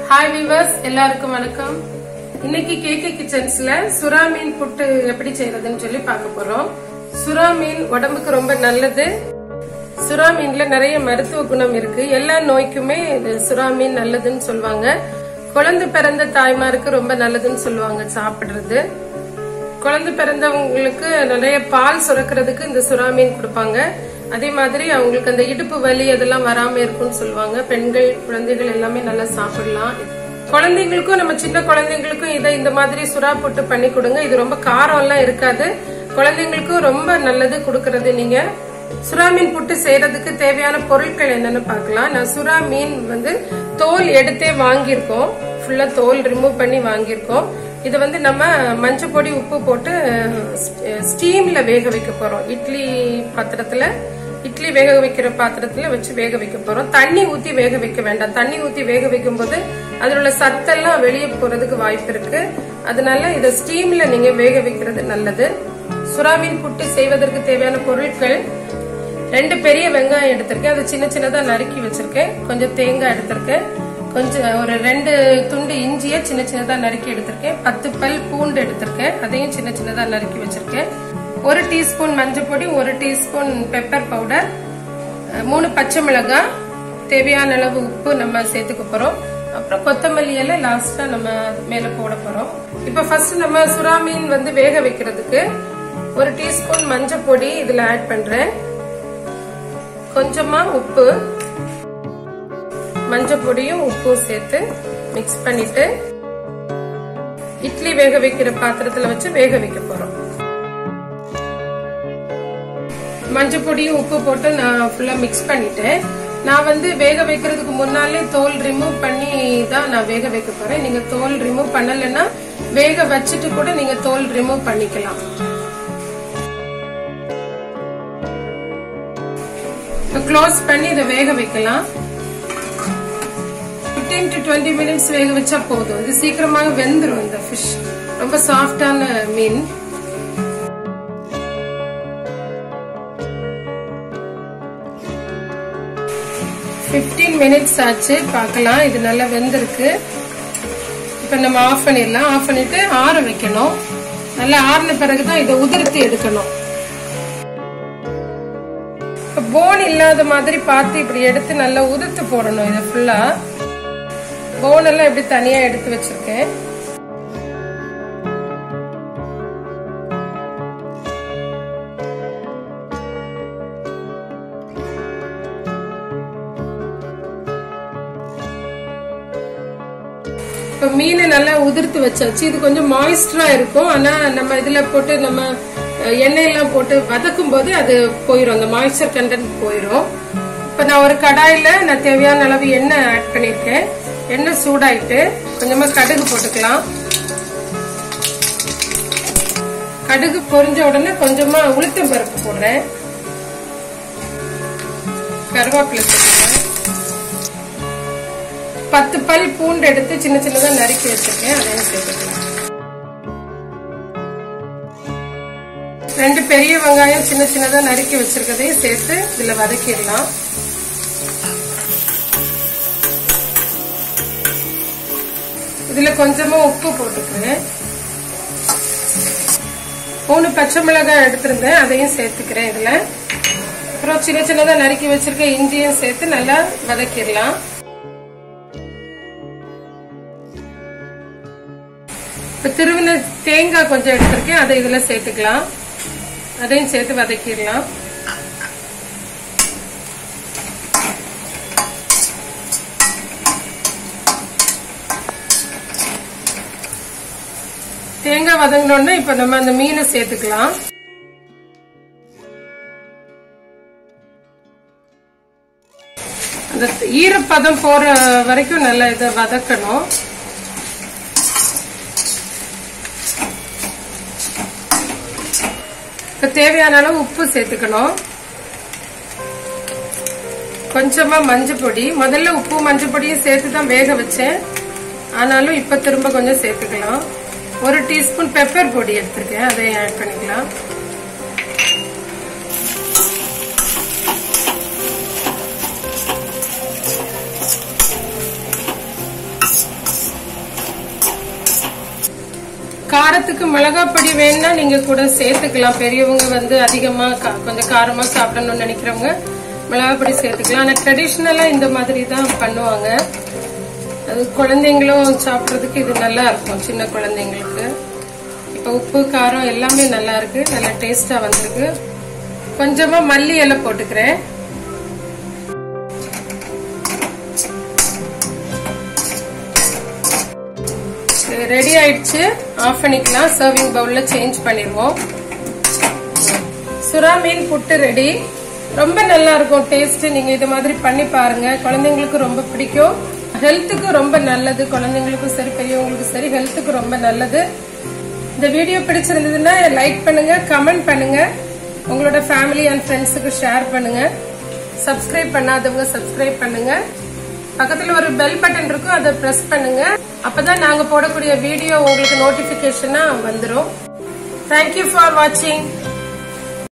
hi viewers எல்லாருக்கும் வணக்கம் இன்னைக்கு கேகே கிச்சன்ஸ்ல சுறா மீன் புட்டு எப்படி செய்யறதுன்னு சொல்லி பார்க்க போறோம் சுறா மீன் உடம்புக்கு ரொம்ப நல்லது சுறா மீன்ல நிறைய மருத்துவ குணம் இருக்கு எல்லா நோய்க்குமே இது சுறா மீன் நல்லதுன்னு சொல்லுவாங்க குழந்தை பிறந்த தாய்மாருக்கு ரொம்ப நல்லதுன்னு சொல்லுவாங்க சாப்பிடுறது குழந்தை பிறந்தவங்களுக்கு நிறைய பால் சுரக்கிறதுக்கு இந்த சுறா மீன் கொடுப்பாங்க அதே மாதிரி அவங்களுக்கு அந்த இடுப்பு வலி அதெல்லாம் வராம இருக்கும்னு சொல்லுவாங்க பெண்கள் குழந்தைகள் எல்லாமே நல்லா சாப்பிடலாம் குழந்தைங்களுக்கும் நம்ம சின்ன குழந்தைங்களுக்கும் இதை இந்த மாதிரி சுறா போட்டு பண்ணி கொடுங்க இது ரொம்ப காரம் எல்லாம் இருக்காது குழந்தைங்களுக்கும் ரொம்ப நல்லது கொடுக்கறது நீங்க சுறா மீன் புட்டு செய்யறதுக்கு தேவையான பொருட்கள் என்னன்னு பார்க்கலாம் நான் சுறா மீன் வந்து தோல் எடுத்தே வாங்கியிருக்கோம் ஃபுல்லா தோல் ரிமூவ் பண்ணி வாங்கியிருக்கோம் இது வந்து நம்ம மஞ்சள் பொடி உப்பு போட்டு ஸ்டீம்ல வேக வைக்க போறோம் இட்லி பாத்திரத்துல இட்லி வேக வைக்கிற பாத்திரத்துல வச்சு வேக வைக்க போறோம் தண்ணி ஊத்தி வேக வைக்க வேண்டாம் தண்ணி ஊத்தி வேக வைக்கும் போது அதுல உள்ள சத்தெல்லாம் வெளியே போறதுக்கு வாய்ப்பு இருக்கு அதனால இதை ஸ்டீம்ல நீங்க வேக வைக்கிறது நல்லது சுறாமீன் புட்டு செய்வதற்கு தேவையான பொருட்கள் ரெண்டு பெரிய வெங்காயம் எடுத்திருக்கேன் அதை சின்ன சின்னதா நறுக்கி வச்சிருக்கேன் கொஞ்சம் தேங்காய் எடுத்திருக்கேன் கொஞ்சம் ஒரு ரெண்டு துண்டு இஞ்சிய சின்ன சின்னதா நறுக்கி எடுத்திருக்கேன் பத்து பல் பூண்டு எடுத்திருக்கேன் அதையும் சின்ன சின்னதா நறுக்கி வச்சிருக்கேன் ஒரு டீஸ்பூன் மஞ்சள் பொடி ஒரு டீஸ்பூன் பெப்பர் பவுடர் மூணு பச்சை மிளகாய் தேவையான அளவு உப்பு நம்ம சேர்த்துக்க போறோம் அப்புறம் கொத்தமல்லி எல்லாம் லாஸ்டா நம்ம மேல போட போறோம் இப்ப ஃபர்ஸ்ட் நம்ம சுறா மீன் வந்து வேக வைக்கிறதுக்கு ஒரு டீஸ்பூன் மஞ்சள் பொடி இதுல ஆட் பண்றேன் கொஞ்சமா உப்பு மஞ்சள் பொடியும் உப்பும் சேர்த்து மிக்ஸ் பண்ணிட்டு இட்லி வேக வைக்கிற பாத்திரத்துல வச்சு வேக வைக்க போறோம் மஞ்சள் பொடியும் உப்பு போட்டு நான் ஃபுல்லா மிக்ஸ் பண்ணிட்டேன் நான் வந்து வேக வைக்கிறதுக்கு முன்னாலே தோல் ரிமூவ் பண்ணி தான் நான் வேக வைக்க போறேன் நீங்க தோல் ரிமூவ் பண்ணலைன்னா வேக வச்சுட்டு கூட நீங்க தோல் ரிமூவ் பண்ணிக்கலாம் க்ளோஸ் பண்ணி இதை வேக வைக்கலாம் ஃபிஃப்டீன் டு டுவெண்ட்டி மினிட்ஸ் வேக வச்சா போதும் இது சீக்கிரமாக வெந்துடும் இந்த ஃபிஷ் ரொம்ப சாஃப்டான மீன் ஃபிஃப்டீன் மினிட்ஸ் ஆச்சு பார்க்கலாம் இது நல்லா வெந்திருக்கு இப்போ நம்ம ஆஃப் பண்ணிடலாம் ஆஃப் பண்ணிட்டு ஆற வைக்கணும் நல்லா ஆறின பிறகுதான் இதை உதிர்த்தி எடுக்கணும் போன் இல்லாத மாதிரி பார்த்து இப்படி எடுத்து நல்லா உதிர்த்து போடணும் இதை ஃபுல்லா போன் எல்லாம் இப்படி தனியா எடுத்து வச்சிருக்கேன் இப்ப மீனை நல்லா உதிர்த்து வச்சாச்சு இது கொஞ்சம் மாய்ஸ்டரா இருக்கும் ஆனா நம்ம இதுல போட்டு நம்ம எண்ணெயெல்லாம் போட்டு வதக்கும் போது அது போயிடும் அந்த மாய்ஸ்சர் கண்டென்ட் போயிடும் இப்ப நான் ஒரு கடாயில நான் தேவையான அளவு எண்ணெய் ஆட் பண்ணிருக்கேன் எண்ணெய் சூடாயிட்டு கொஞ்சமா கடுகு போட்டுக்கலாம் கடுகு பொரிஞ்ச உடனே கொஞ்சமா உளுத்தம் பருப்பு போடுறேன் கருவேப்பிலை போட்டுக்கிறேன் பத்து பல் பூண்டு எடுத்து சின்ன சின்னதா நறுக்கி வச்சிருக்கேன் அதையும் சேர்த்துக்கலாம் ரெண்டு பெரிய வெங்காயம் சின்ன சின்னதா நறுக்கி வச்சிருக்கதையும் சேர்த்து இதுல வதக்கிடலாம் இதுல கொஞ்சமா உப்பு போட்டுக்கிறேன் மூணு பச்சை மிளகாய் எடுத்திருந்தேன் அதையும் சேர்த்துக்கிறேன் இதுல அப்புறம் சின்ன சின்னதா நறுக்கி வச்சிருக்க இஞ்சியும் சேர்த்து நல்லா வதக்கிடலாம் இப்ப திருவின தேங்காய் கொஞ்சம் எடுத்திருக்கேன் அதை இதுல சேர்த்துக்கலாம் அதையும் சேர்த்து வதக்கிடலாம் தேங்காய் வதங்கினோடனே இப்ப நம்ம அந்த மீனை சேர்த்துக்கலாம் அந்த ஈரப்பதம் போற வரைக்கும் நல்லா இதை வதக்கணும் இப்ப தேவையான அளவு உப்பு சேர்த்துக்கணும் கொஞ்சமா மஞ்சள் பொடி முதல்ல உப்பு மஞ்சள் பொடியும் சேர்த்து தான் வேக வச்சேன் ஆனாலும் இப்ப திரும்ப கொஞ்சம் சேர்த்துக்கலாம் ஒரு டீஸ்பூன் பெப்பர் பொடி எடுத்திருக்கேன் அதையும் ஆட் பண்ணிக்கலாம் காரத்துக்கு மிளகாய் பொடி வேணும்னா நீங்க கூட சேர்த்துக்கலாம் பெரியவங்க வந்து அதிகமா கா- கொஞ்சம் காரமா சாப்பிடணும்னு நினைக்கிறவங்க மிளகாய் பொடி சேர்த்துக்கலாம் ஆனா ட்ரெடிஷ்னலா இந்த மாதிரி தான் பண்ணுவாங்க அது குழந்தைங்களும் சாப்பிட்றதுக்கு இது நல்லா இருக்கும் சின்ன குழந்தைங்களுக்கு இப்போ உப்பு காரம் எல்லாமே நல்லா இருக்கு நல்லா டேஸ்டா வந்திருக்கு கொஞ்சமா மல்லி இலை போட்டுக்கிறேன் ரெடி ஆயிடுச்சு ஆஃப் பண்ணிக்கலாம் சர்விங் பவுல்ல சேஞ்ச் பண்ணிடுவோம் சுறா மீன் புட்டு ரெடி ரொம்ப நல்லா இருக்கும் டேஸ்ட் நீங்க இது மாதிரி பண்ணி பாருங்க குழந்தைங்களுக்கு ரொம்ப பிடிக்கும் ஹெல்த்துக்கு ரொம்ப நல்லது குழந்தைங்களுக்கும் சரி பெரியவங்களுக்கும் சரி ஹெல்த்துக்கு ரொம்ப நல்லது இந்த வீடியோ பிடிச்சிருந்ததுன்னா லைக் பண்ணுங்க கமெண்ட் பண்ணுங்க உங்களோட ஃபேமிலி அண்ட் ஃப்ரெண்ட்ஸுக்கு ஷேர் பண்ணுங்க சப்ஸ்கிரைப் பண்ணாதவங்க சப்ஸ்கிரைப் பண்ணுங்க பக்கத்துல ஒரு பெல் பட்டன் இருக்கும் அதை பிரஸ் பண்ணுங்க அப்பதான் நாங்க போடக்கூடிய வீடியோ உங்களுக்கு நோட்டிபிகேஷனா வந்துரும் தேங்க்யூ ஃபார் வாட்சிங்